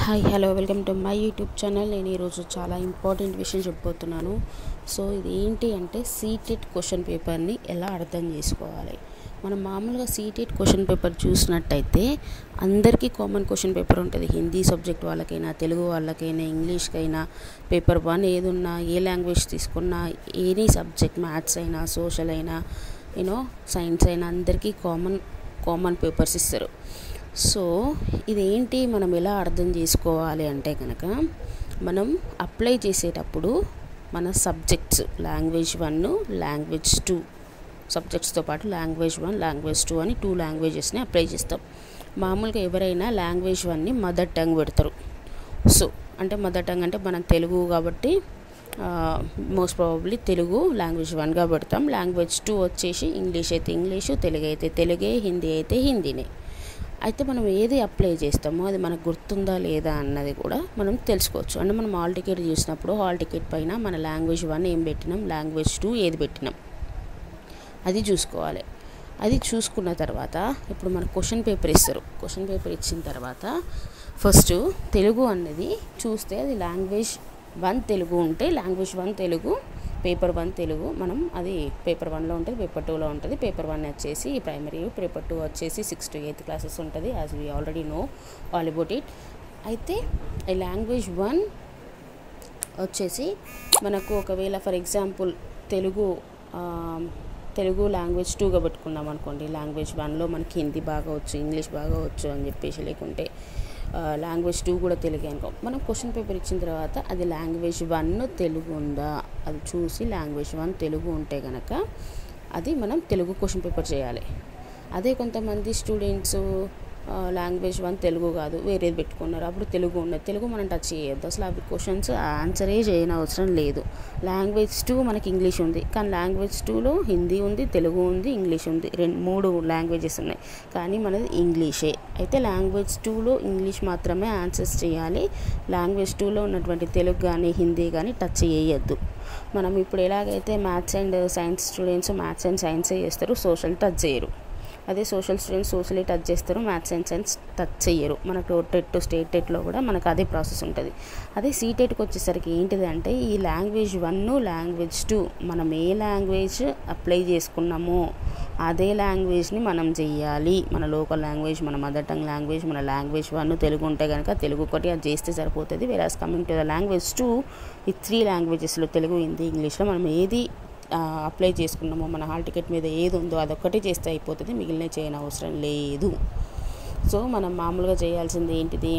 hi hello welcome to my YouTube channel నేను ఈరోజు చాలా ఇంపార్టెంట్ విషయం చెప్పబోతున్నాను సో ఇది ఏంటి అంటే సీటెట్ క్వశ్చన్ పేపర్ని ఎలా అర్థం చేసుకోవాలి మనం మామూలుగా సీటెట్ క్వశ్చన్ పేపర్ చూసినట్టయితే అందరికీ కామన్ క్వశ్చన్ పేపర్ ఉంటుంది హిందీ సబ్జెక్ట్ వాళ్ళకైనా తెలుగు వాళ్ళకైనా ఇంగ్లీష్కైనా పేపర్ వన్ ఏదున్నా ఏ లాంగ్వేజ్ తీసుకున్నా ఎనీ సబ్జెక్ట్ మ్యాథ్స్ అయినా సోషల్ అయినా యూనో సైన్స్ అయినా అందరికీ కామన్ కామన్ పేపర్స్ ఇస్తారు సో ఇదేంటి మనం ఎలా అర్థం చేసుకోవాలి అంటే కనుక మనం అప్లై చేసేటప్పుడు మన subjects language one language two సబ్జెక్ట్స్తో పాటు లాంగ్వేజ్ వన్ లాంగ్వేజ్ టూ అని టూ లాంగ్వేజెస్ని అప్లై చేస్తాం మామూలుగా ఎవరైనా లాంగ్వేజ్ వన్ని మదర్ టంగ్ పెడతారు సో అంటే మదర్ టంగ్ అంటే మనం తెలుగు కాబట్టి మోస్ట్ ప్రాబబ్లీ తెలుగు లాంగ్వేజ్ వన్గా పెడతాం లాంగ్వేజ్ టూ వచ్చేసి ఇంగ్లీష్ అయితే ఇంగ్లీషు తెలుగు అయితే తెలుగే హిందీ అయితే హిందీనే అయితే మనం ఏది అప్లై చేస్తామో అది మనకు గుర్తుందా లేదా అన్నది కూడా మనం తెలుసుకోవచ్చు అంటే మనం హాల్ టికెట్ చూసినప్పుడు హాల్ టికెట్ పైన మన లాంగ్వేజ్ వన్ ఏం పెట్టినాం లాంగ్వేజ్ టూ ఏది పెట్టినాం అది చూసుకోవాలి అది చూసుకున్న తర్వాత ఇప్పుడు మన క్వశ్చన్ పేపర్ ఇస్తారు క్వశ్చన్ పేపర్ ఇచ్చిన తర్వాత ఫస్ట్ తెలుగు అన్నది చూస్తే అది లాంగ్వేజ్ వన్ తెలుగు ఉంటే language one Telugu paper one Telugu మనం అది పేపర్ వన్లో ఉంటుంది పేపర్ టూలో ఉంటుంది పేపర్ వన్ వచ్చేసి ప్రైమరీ పేపర్ టూ వచ్చేసి సిక్స్ టు ఎయిత్ క్లాసెస్ ఉంటుంది as we already know all about it అయితే ఈ లాంగ్వేజ్ వన్ వచ్చేసి మనకు ఒకవేళ for example Telugu Telugu language టూగా పెట్టుకున్నాం అనుకోండి లాంగ్వేజ్ వన్లో మనకి హిందీ బాగా వచ్చు ఇంగ్లీష్ బాగా వచ్చు అని చెప్పేసి లేకుంటే లాంగ్వేజ్ టూ కూడా తెలుగే అనుకో మనం క్వశ్చన్ పేపర్ ఇచ్చిన తర్వాత అది లాంగ్వేజ్ వన్ తెలుగు ఉందా అది చూసి లాంగ్వేజ్ వన్ తెలుగు ఉంటే కనుక అది మనం తెలుగు క్వశ్చన్ పేపర్ చేయాలి అదే కొంతమంది స్టూడెంట్స్ లాంగ్వేజ్ వన్ తెలుగు కాదు వేరేది పెట్టుకున్నారు అప్పుడు తెలుగు ఉన్నది తెలుగు మనం టచ్ చేయొద్దు అసలు అవి క్వశ్చన్స్ ఆన్సరే చేయని అవసరం లేదు లాంగ్వేజ్ టూ మనకి ఇంగ్లీష్ ఉంది కానీ లాంగ్వేజ్ టూలో హిందీ ఉంది తెలుగు ఉంది ఇంగ్లీష్ ఉంది రెండు మూడు లాంగ్వేజెస్ ఉన్నాయి కానీ మనది ఇంగ్లీషే అయితే లాంగ్వేజ్ టూలో ఇంగ్లీష్ మాత్రమే ఆన్సర్స్ చేయాలి లాంగ్వేజ్ టూలో ఉన్నటువంటి తెలుగు కానీ హిందీ కానీ టచ్ చేయొద్దు మనం ఇప్పుడు ఎలాగైతే maths and science students maths and సైన్సే చేస్తారు సోషల్ టచ్ చేయరు అదే సోషల్ స్టూడెంట్స్ సోషలీ టచ్ చేస్తారు మ్యాథ్స్ అండ్ సైన్స్ టచ్ చేయరు మనకు టెట్ స్టేట్ టెట్లో కూడా మనకు అదే ప్రాసెస్ ఉంటుంది అదే సీటెట్కి వచ్చేసరికి ఏంటిది అంటే ఈ లాంగ్వేజ్ వన్ లాంగ్వేజ్ టూ మనం ఏ లాంగ్వేజ్ అప్లై చేసుకున్నామో అదే లాంగ్వేజ్ని మనం చెయ్యాలి మన లోకల్ లాంగ్వేజ్ మన మదర్ టంగ్ లాంగ్వేజ్ మన లాంగ్వేజ్ వన్ తెలుగు ఉంటే కనుక తెలుగు ఒకటి అది చేస్తే సరిపోతుంది whereas coming to the language two ఈ త్రీ లాంగ్వేజెస్లో తెలుగు హిందీ ఇంగ్లీష్లో మనం ఏది అప్లై చేసుకున్నామో మన హాల్ టికెట్ మీద ఏది ఉందో అదొక్కటి చేస్తే అయిపోతుంది మిగిలిన చేయని అవసరం లేదు సో మనం మామూలుగా చేయాల్సింది ఏంటిది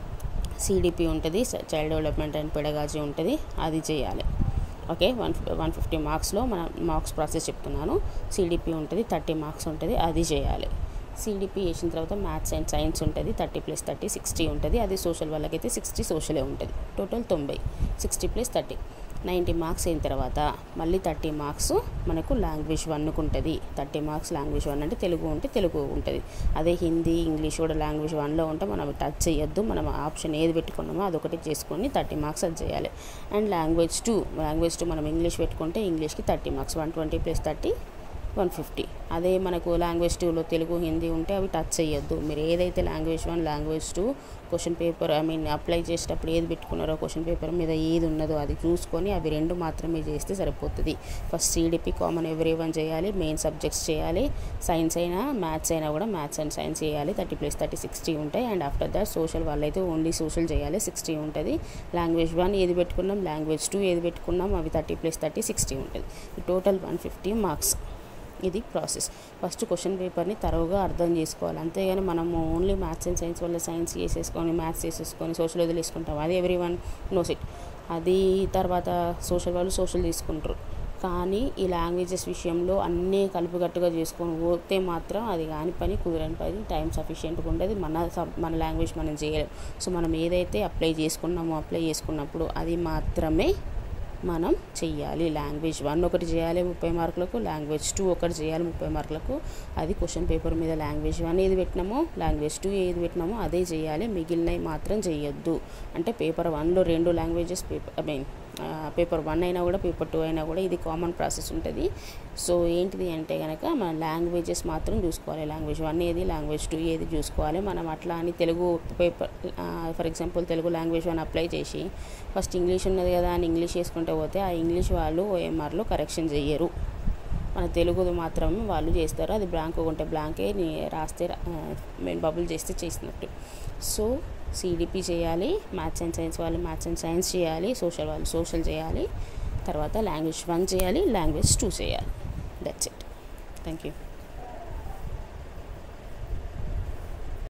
సిడిపి ఉంటుంది చైల్డ్ డెవలప్మెంట్ అండ్ పెడగాజీ ఉంటుంది అది చేయాలి ఓకే వన్ వన్ ఫిఫ్టీ మార్క్స్లో మన మార్క్స్ ప్రాసెస్ చెప్తున్నాను సిడిపి ఉంటుంది థర్టీ మార్క్స్ ఉంటుంది అది చేయాలి సిడిపి వేసిన తర్వాత మ్యాథ్స్ అండ్ సైన్స్ ఉంటుంది థర్టీ ప్లస్ థర్టీ సిక్స్టీ ఉంటుంది అది సోషల్ వాళ్ళకైతే సిక్స్టీ సోషలే ఉంటుంది టోటల్ తొంభై sixty plus thirty ninety marks అయిన తర్వాత మళ్ళీ థర్టీ మార్క్స్ మనకు లాంగ్వేజ్ వన్కు ఉంటుంది థర్టీ మార్క్స్ లాంగ్వేజ్ వన్ అంటే తెలుగు ఉంటే తెలుగు ఉంటుంది అదే హిందీ ఇంగ్లీష్ కూడా లాంగ్వేజ్ వన్లో ఉంటే మనం టచ్ చేయొద్దు మనం ఆప్షన్ ఏది పెట్టుకున్నామో అదొకటి చేసుకొని థర్టీ మార్క్స్ అది చేయాలి and language two language two మనం ఇంగ్లీష్ పెట్టుకుంటే ఇంగ్లీష్కి thirty marks one twenty plus thirty one fifty అదే మనకు లాంగ్వేజ్ టూలో తెలుగు హిందీ ఉంటే అవి టచ్ చేయొద్దు మీరు ఏదైతే language one language two question paper I mean apply చేసేటప్పుడు ఏది పెట్టుకున్నారో క్వశ్చన్ పేపర్ మీద ఏది ఉన్నదో అది చూసుకొని అవి రెండు మాత్రమే చేస్తే సరిపోతుంది first CDP common every one చేయాలి మెయిన్ సబ్జెక్ట్స్ చేయాలి సైన్స్ అయినా మ్యాథ్స్ అయినా కూడా మ్యాథ్స్ అండ్ సైన్స్ చేయాలి థర్టీ ప్లస్ థర్టీ సిక్స్టీ ఉంటాయి అండ్ ఆఫ్టర్ దట్ సోషల్ వాళ్ళైతే ఓన్లీ సోషల్ చేయాలి సిక్స్టీ ఉంటుంది లాంగ్వేజ్ వన్ ఏది పెట్టుకున్నాం లాంగ్వేజ్ టూ ఏది పెట్టుకున్నాం అవి థర్టీ ప్లస్ థర్టీ సిక్స్టీ ఉంటుంది టోటల్ వన్ ఫిఫ్టీ మార్క్స్ ఇది ప్రాసెస్ ఫస్ట్ క్వశ్చన్ పేపర్ని తరువుగా అర్థం చేసుకోవాలి అంతేగాని మనము ఓన్లీ మ్యాథ్స్ అండ్ సైన్స్ వల్ల సైన్స్ చేసేసుకొని మ్యాథ్స్ చేసేసుకొని సోషల్ వదిలేసుకుంటాం అది ఎవ్రీ వన్ నోస్ ఇట్ అది తర్వాత సోషల్ వాళ్ళు సోషల్ తీసుకుంటారు కానీ ఈ లాంగ్వేజెస్ విషయంలో అన్నీ కలుపుగట్టుగా చేసుకొని పోతే మాత్రం అది కాని పని కుదరని పని టైం సఫిషియెంట్గా ఉండదు మన మన లాంగ్వేజ్ మనం చేయలేం సో మనం ఏదైతే అప్లై చేసుకున్నామో అప్లై చేసుకున్నప్పుడు అది మాత్రమే మనం చెయ్యాలి లాంగ్వేజ్ వన్ ఒకటి చేయాలి ముప్పై మార్కులకు లాంగ్వేజ్ టూ ఒకటి చేయాలి ముప్పై మార్కులకు అది క్వశ్చన్ పేపర్ మీద లాంగ్వేజ్ వన్ ఏది పెట్టినామో లాంగ్వేజ్ టూ ఏది పెట్టినామో అదే చేయాలి మిగిలినవి మాత్రం చేయొద్దు అంటే పేపర్ వన్లో రెండు languages paper I mean paper one అయినా కూడా పేపర్ టూ అయినా కూడా ఇది కామన్ ప్రాసెస్ ఉంటుంది సో ఏంటిది అంటే కనుక మన లాంగ్వేజెస్ మాత్రం చూసుకోవాలి లాంగ్వేజ్ వన్ ఏది లాంగ్వేజ్ టూ ఏది చూసుకోవాలి మనం అట్లా అని Telugu paper for example Telugu language one apply చేసి ఫస్ట్ ఇంగ్లీష్ ఉన్నది కదా అని ఇంగ్లీష్ చేసుకుంటే పోతే ఆ ఇంగ్లీష్ వాళ్ళు ఓఎంఆర్లో కరెక్షన్ చెయ్యరు మన తెలుగుది మాత్రం వాళ్ళు చేస్తారు అది బ్లాంక్ ఉంటే బ్లాంకే రాస్తే మెయిన్ బబుల్ చేస్తే చేసినట్టు సో సిడిపి చేయాలి మ్యాథ్స్ అండ్ సైన్స్ వాళ్ళు మ్యాథ్స్ అండ్ సైన్స్ చేయాలి సోషల్ వాళ్ళు సోషల్ చేయాలి తర్వాత లాంగ్వేజ్ వన్ చేయాలి లాంగ్వేజ్ టూ చేయాలి దట్స్ ఇట్ థ్యాంక్ యూ